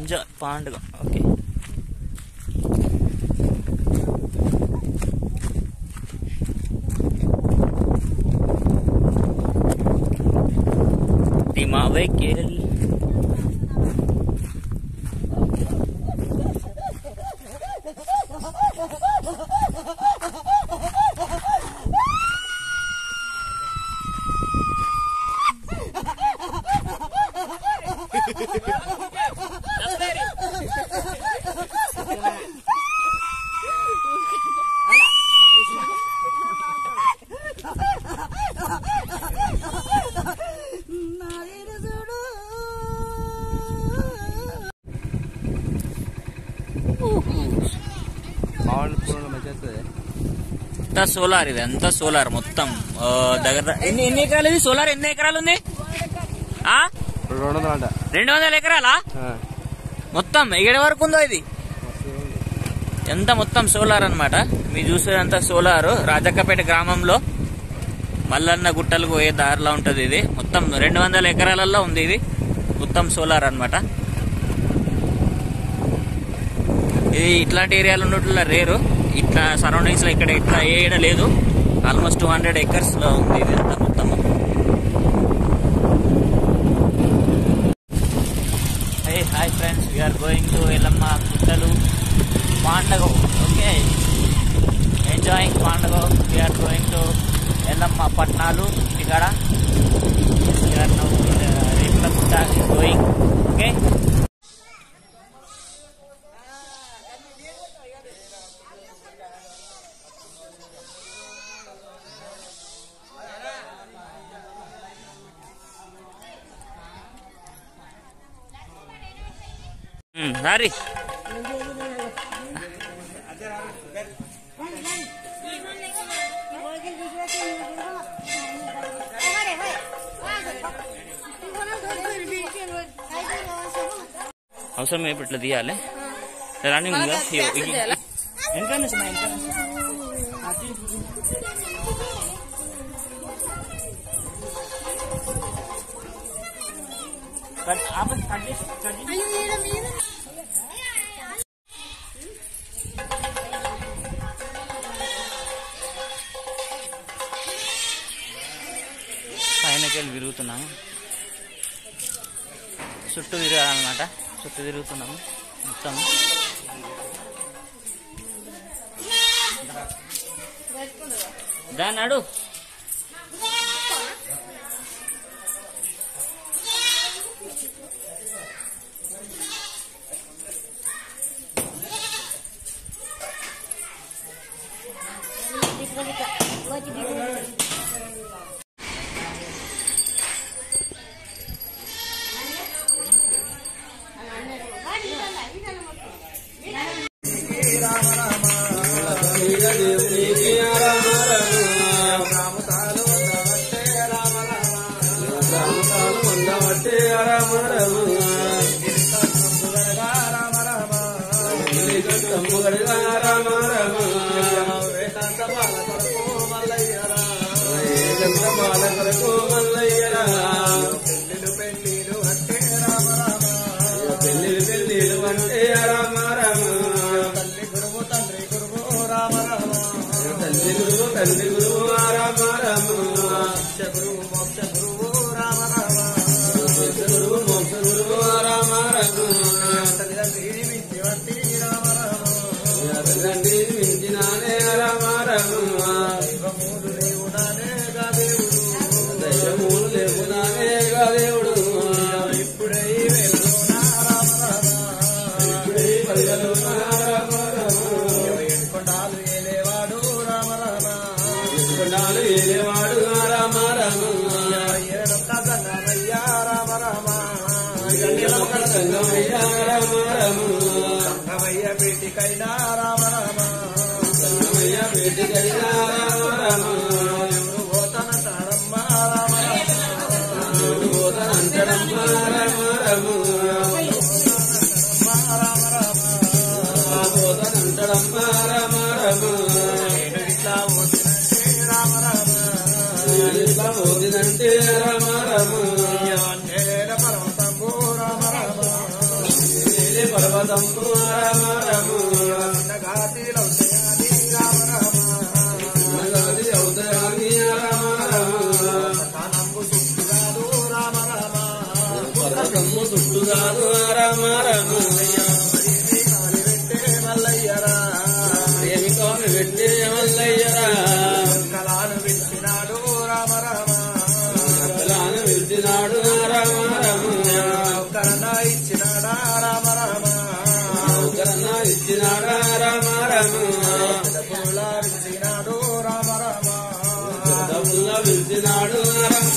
Enjoy పండుగ okay Timawekil. అంతా solar ఇది అంతా సోలార్ మొత్తం ఆ, దగ్గర ద- ఎన్ని ఎన్ని ఎకరాలు ఇది సోలార్ ఎన్ని ఎకరాలు ఉంది ఆ రెండు వందలు అంట రెండు వందల ఎకరాలా మొత్తం ఎగడి వరకు ఉందో ఇది ఎంత మొత్తం సోలార్ అన్నమాట మీరు చూసేదంతా సోలార్ రాజక్కపేట గ్రామంలో మల్లన్న గుట్టలకు పోయే దారిలో ఉంటది ఇది మొత్తం రెండు వందల ఎకరాలలో ఉంది ఇది మొత్తం సోలార్ అన్నమాట ఇది ఇట్లాంటి ఏరియాలో ఉన్నట్ల రేరు ఇట్లా సరౌండింగ్స్ లో ఇక్కడ ఇట్లా ఏడ లేదు ఆల్మోస్ట్ టూ హండ్రెడ్ ఎకర్స్ లో ఉంది ఇది అంతా మొత్తం hey hi friends we're going to Yellamma గుట్టలు పాండగ ఓకే ఎంజాయింగ్ పాండగ వీఆర్ గోయింగ్ టు ఎల్లమ్మ పట్నాలు ఇక్కడ వీఆర్ నౌ రేపుల గుట్ట గోయింగ్ ఓకే సారీ అవసరం ఇప్పుడు ఇట్లా తీయాలి రన్నింగ్ ఉందా ఎంత ఎంత ఆపండి కట్ చేసి కట్ చేసి పైనకెళ్ళి విరుగుతున్నాము చుట్టూ తిరగాలన్నమాట చుట్టూ తిరుగుతున్నాము మొత్తం దాన్ని అడు పెళ్ళిళ్ళు పెళ్ళిళ్ళు అంటే రామ రామ తల్లి గురువు తండ్రి గురువు రామ రామ తల్లి గురువు తండ్రి గురువు రామ రామ మోక్ష గురువు మోక్ష గురువు రామ రామ మోక్ష గురువు మోక్ష గురువు రామ రామ తల్లిదండ్రిని మించి వంటి రామ రామ తల్లిదండ్రి మించినానే రామ రామ దైవమూలు దేవుడానే గా దేవుడు దైవమూలు దేవుడానే గా దేవుడు ఇప్పుడే వెలుగునా రామ రామ ఇప్పుడే వెలుగునా రామ రామ ఎడుకొండాలు ఏలేవాడు రామ రామ ఎడుకొండాలు ఏలేవాడు రామ రామ ఏడంత గంగమయ్య రామ రామ ఏడంత గంగమయ్య రామ రామ గంగమయ్య బేటికైనా రామ రామ గంగమయ్య బేటికైనా రామ రామ ఎవరు పోతన తారమ్మ రామ రామ ఎవరు పోతన అంతరమ్మ రామ రామ పోతనంటడమ్మ రామ రామ ఇట్లా పోతినంటే రామ రామ పర్వతంబు రామ రామ రామ రామ నగాతిలో ఉదయాది రామ రామ నగది అవుతాయని రామ రామ తానంబు సుట్టుగాడు రామ రామ పర్వతము చుట్టుగాదు రామ రామ మరిది కాలి పెట్టే మల్లయ్యరా ఏమి కాని పెట్టే మల్లయ్యరా కళాను విచ్చినాడు రామ రామ కలాను విడిచినాడు రామ రామ కరణ ఇచ్చినాడా రామ రామ కరణ ఇచ్చినాడా రామ రామ పూల విచ్చినాడు రామ రామ డబ్బుల విడిచినాడు రామ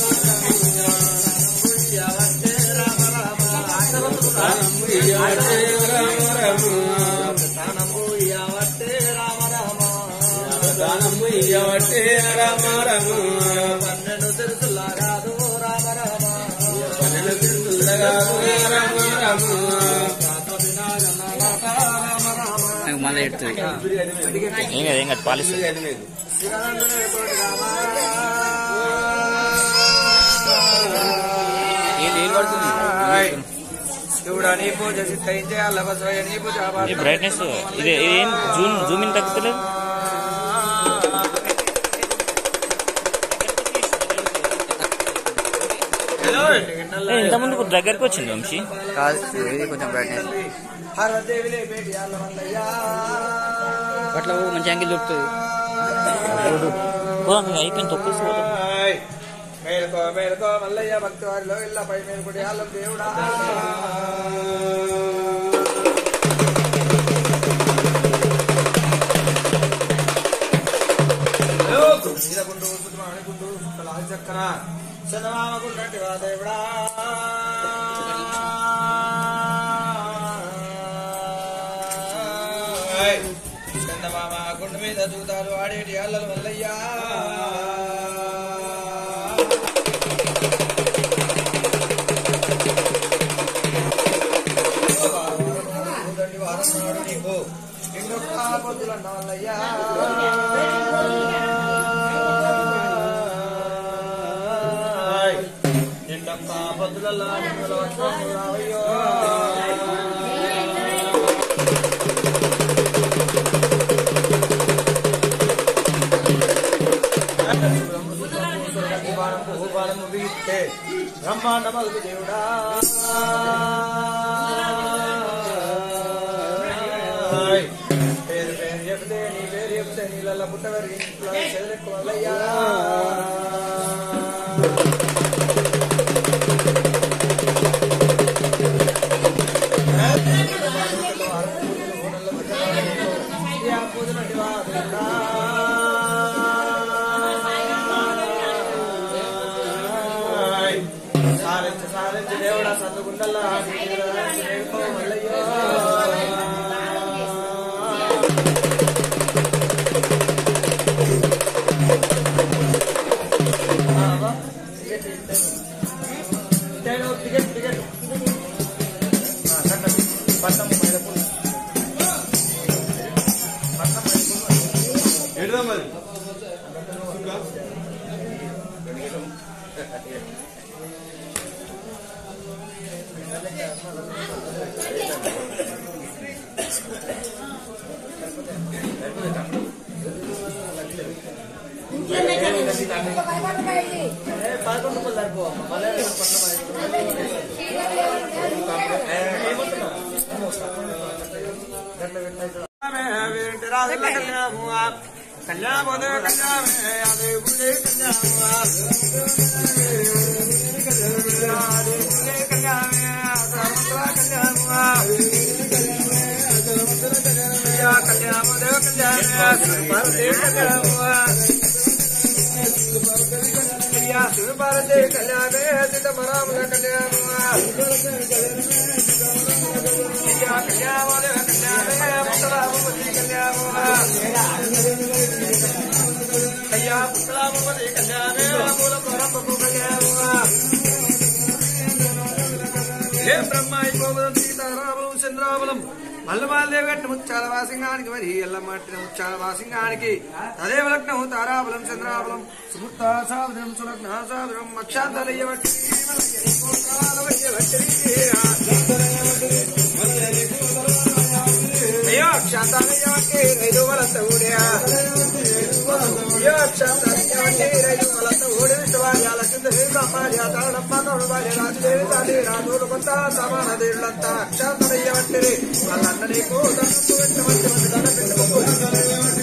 ఇయ్యవట్టే రామ రామ రామ ఇయ్యవట్టే రామ రామ తానంబు ఇయ్యవట్టే రామ రామ దానము ఇయ్యవట్టే రామ రామ పన్నెండు తెలుసులాగాదు రామ రామ పన్నెండు తిరుగుతుండగాదు రామ రామ మళ్ళీ ఎడుతుంది ఏం కదా ఏం కాదు పాలిస్తుంది ఏం ఏం పడుతుంది శివుడా నీ పూజ చిత్తయించే అల్లవసయ నీ పూజ ఈ బ్రైట్నెస్ ఇది ఇది ఏం జూమ్ జూమ్ ఇన్ తగ్గుతలేదు ఏ, ఇంత ముందుకు దగ్గరకు వచ్చింది వంశీ కాదు ఇది కొంచెం బ్రైట్నెస్ హరదేవిలే బేటి అల్లవల్లయ్యా అట్లా మంచి యాంగిల్ దొరుకుతుంది పోదాం ఇంకా అయిపోయింది తొక్కేసి పోతాం మేలుకో మేలుకో మల్లయ్య భక్తి వారిలో ఇళ్ళపై మేలుకుడి అల్లం దేవుడా గుండు సుమాని గుండు సుక్కలాది చక్కన చందమామ గుండంటి వా దేవుడా చందమామ గుండు మీద దూతాలు ఆడేటి అల్లలు మల్లయ్యా దండి వారం నాడు నీకు ఇంకొక పొద్దులంట వల్లయ్యా నిండొక్క పొద్దులల్లా నిన్నుల వచ్చిన రావయ్యో భూపాలము వీస్తే బ్రహ్మాండ మలుపు దేవుడా పేరు పేరు చెప్తే నీ పేరు చెప్తే నీళ్ళ పుట్టవరి ఇంట్లో చెదలెక్కువల్లయ్యా సారెంచి సారెంచి దేవుడా సత్తుకుండల్లా మల్లయ్యో టికెట్ టికెట్ పట్టం మైలపూర్ పట్టం మైలపూర్ ఏ, పదకొండు రూపాయలు సరిపోవమ్మా మళ్ళీ పట్టం భారతే కళ్యాణే సీతమరాముల కళ్యాణ అయ్యా పుత్రామపతి కళ్యాణే మూల పరంపకు కళ్యాణ ఏ బ్రహ్మాయి గోపదం సీతారామలం చంద్రామలం మల్లమాలదేవి గట్టిన ముచ్చాల వాసింగానికి మరి ఎల్లమట్టిన ముచ్చాల వాసింగానికి తదేవ లగ్నం తారాబలం చంద్రాబలం సుమూర్త సాధనం సులగ్న సాధనం మక్షాంతరయ్య వట్టి మల్లయ్య నీ గోత్రాల వయ్య వట్టి అక్షాంతాలయ్యవంటి రైతు వలంత ఊడియా అయ్యో అక్షాంతాలయ్యవంటి రైతు వలంత ఊడి విశ్వార్యాల చిందరి బ్రహ్మార్య తాళమ్మ తోడుబారి రాజుదేవి తాళి రాజులు కొంత సమాన దేవుళ్ళంతా అక్షాంతాలయ్యవంటి వాళ్ళన్న నీకు దండు పెట్టమంది మంది దండ పెట్టుకోవాలి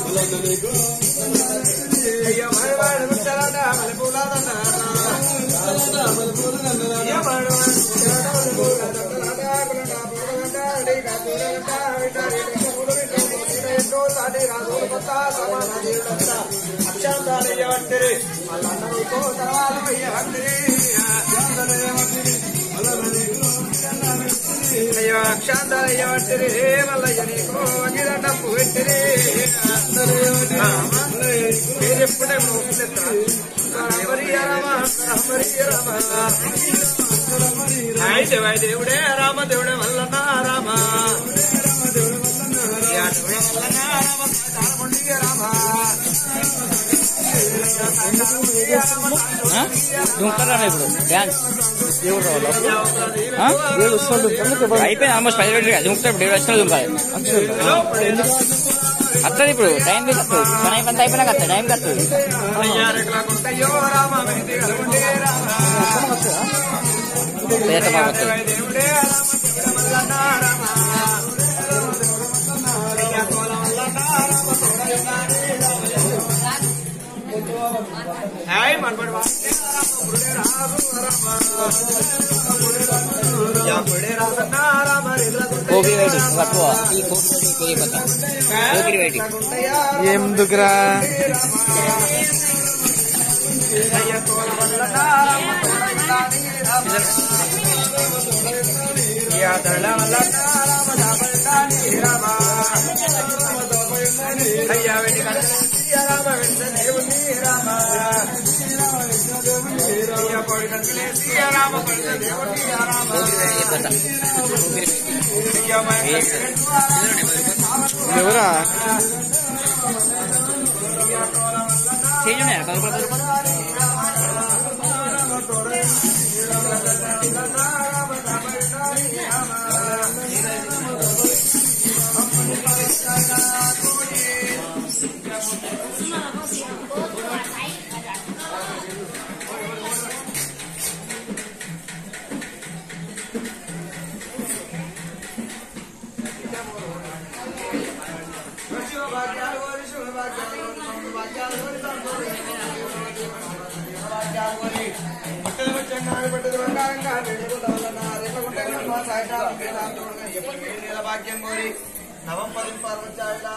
అయ్యో మరవాడు ముచ్చలాట మల్లెపూలాదన్నా అయ్యో అక్షాంతరయ్యవట్టిరి మల్లయ్య నీకు అగిదండ పుట్టిరి మీరు ఎప్పుడే రామ దేవుడే రామ దేవుడే వల్లన్న రామ దుంకరా ఇప్పుడు డాన్స్ దేవుడు అయిపోయింది ఆల్మోస్ట్ పది రోజులు దుంకుతాడు దేవుడు వచ్చిన దుంకాలి వస్తుంది ఇప్పుడు టైం వస్తుంది పని అయిపోయింది అయిపోయినాక వస్తుంది టైం వస్తుంది రామ లేత బాగా వస్తుంది దేవుడే రామ రామ హాయ్ మనపడి కోకిరి వైటి పట్టుకో ఈ కోకిరి కోకి కొత్త కోకిరి వైటి ఎందుకురా అయ్యా వెండి రామ వెంట దేవుని రామ అయ్యా పొడి కనుకలేసి రామ పొడి దేవుని రామ అయ్యా ఎవరా చేంజ్ ఉన్నాయా పది రూపాయలు పది రూపాయలు నవం పది పార్వచారిలా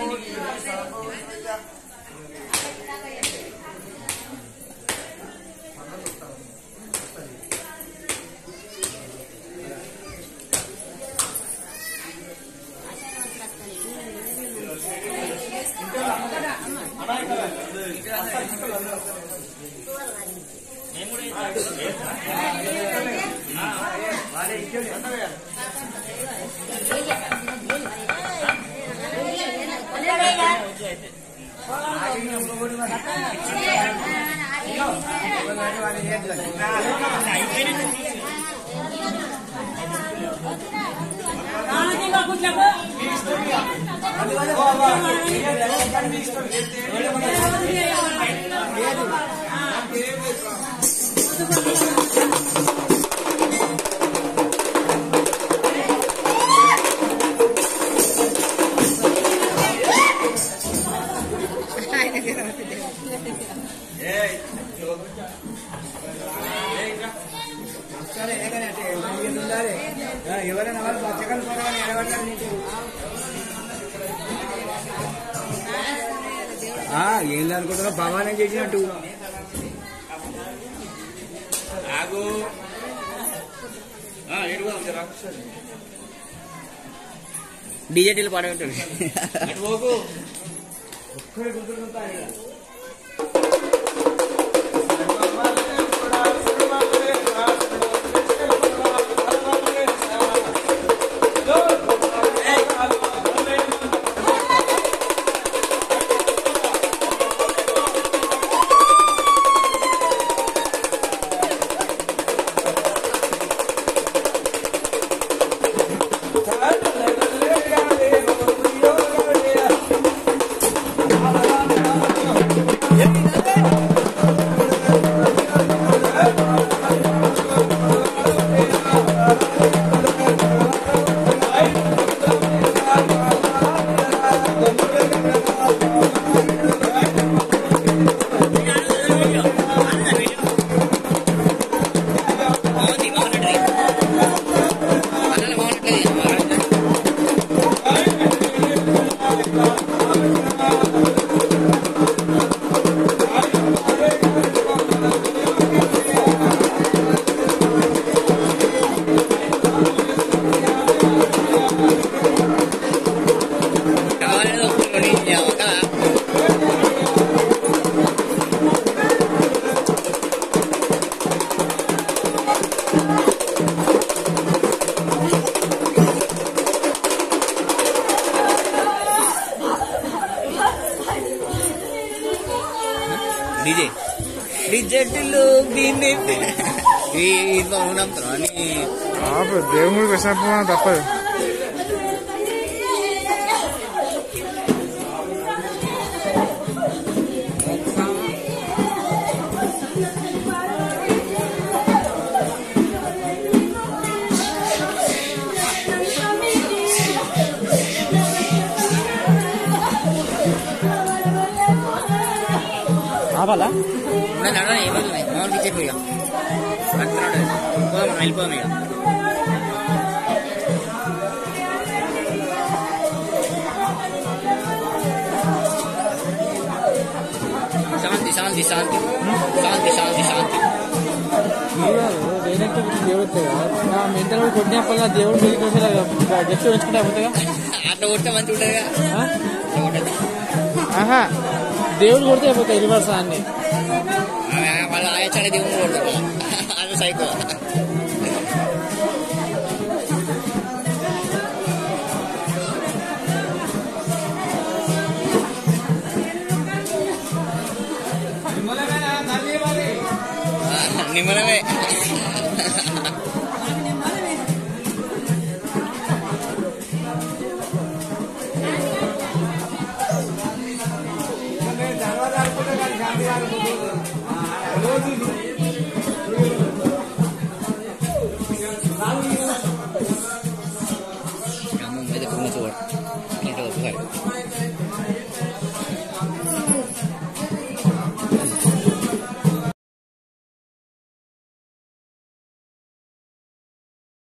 ఎవరైనా వాళ్ళు పచ్చకలు పొగలని ఎడబడ్డారు నీకు ఏంది అనుకుంటున్నా భవానం చేసినట్టు ఆగు డీజేటీలు పాడబెట్టాడు అటు పోకు ఆ డీజే డిజెట్లు దీన్ని ఈ ఇంట్లో నమ్ముతాను అని ఆపు దేవుడు వచ్చినప్పుడు తప్పదు ఆపాలా నన్ను అడగ ఏమవుతుంది మామూలుగా ఇచ్చేపు ఇక అంటున్నాడు పోదాం మనం వెళ్ళిపోదాం ఇక శాంతి శాంతి శాంతి శాంతి శాంతి శాంతి దేవుడు మెంటల్ కొట్టినప్పుడు దేవుడు జస్ట్ ఉంచుకుంటే అయిపోతుందిగా అట్లా కొడితే మంచిగా ఉంటుందిగా అట్లా కొట్టద్దు ఆహా దేవుడు కొడితే అయిపోతాయి రివర్స్ అన్ని వాళ్ళు ఆయచ్చాడే దేవుని కొడతారు అది సైకో నిమ్మలమే